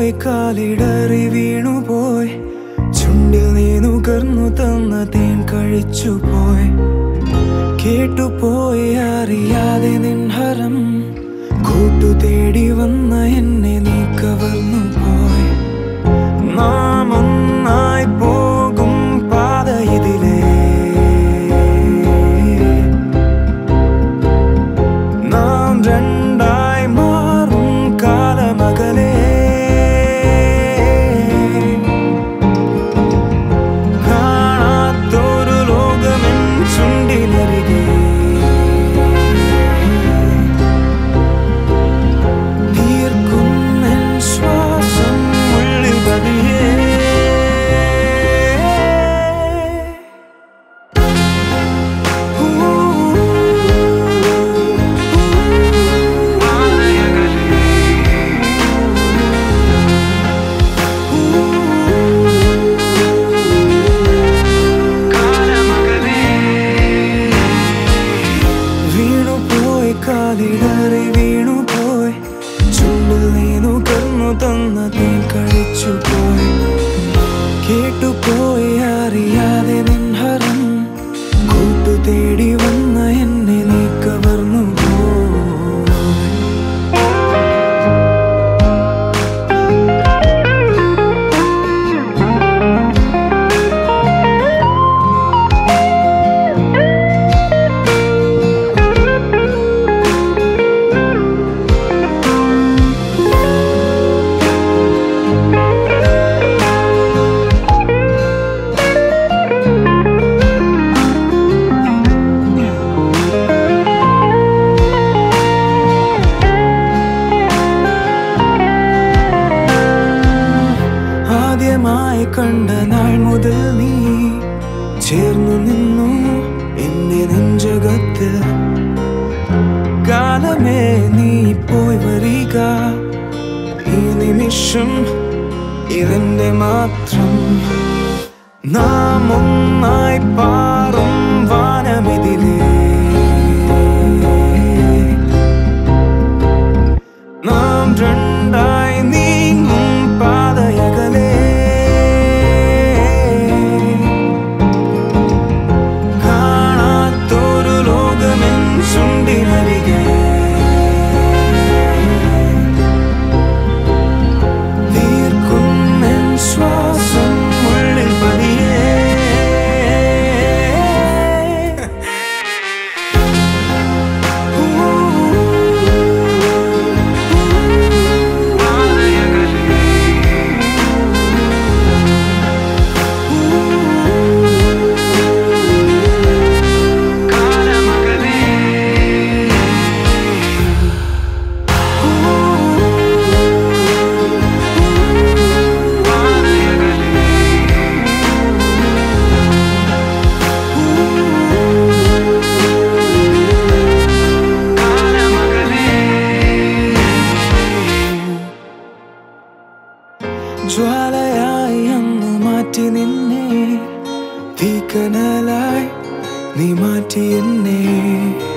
പോയി കാലിടറി വീണുപോയി ചുണ്ടിൽ നീ നുകർന്നു തന്ന തേൻ കഴിച്ചു പോയി കേട്ടുപോയി അറിയാതെ നിൻഹരം കൂട്ടു തേടി വന്ന എന്നെ നീ കവർന്നു പോയി നാം ഒന്നായി പോകും പാത ഇതിലേ നാം രണ്ടായി മാറും കാലമകലേ കാണാത്തൊരു ലോകമെൻ ചുണ്ടിലരികെ തീർക്കുന്നൻ ശ്വാസം ഉള്ളിൽ പതിയേ വീണുപോയി കാലിടറി വീണുപോയി ചുണ്ടിൽ നീ നുകർന്നു തന്ന തേൻ കഴിച്ചു പോയി കേട്ടുപോയി അറിയാതെ നിൻഹരം കൂട്ടു തേടി വന്ന എന്നെ നീ കവർന്നു പോയി ആദ്യമായി കണ്ട നാൾ മുതൽ നീ ചേർന്നു നിന്നു എന്റെ നെഞ്ചകത്ത് കാലമേ നീ പോയി വരിക ഈ നിമിഷം ഇതെന്റെ മാത്രം നാം ഒന്നായി പാറും വാനമിതിലേ നാം രണ്ടായി നീങ്ങും പാതയകലേ കാണാത്തൊരു ലോകമെൻ ചുണ്ടിനരികെ തീർക്കുന്നൻ ശ്വാസം ഉള്ളിൽ പതിയേ ജ്വാലയായി അങ്ങ് മാറ്റി നിന്നെ തീക്കനലായി നീ മാറ്റി എന്നെ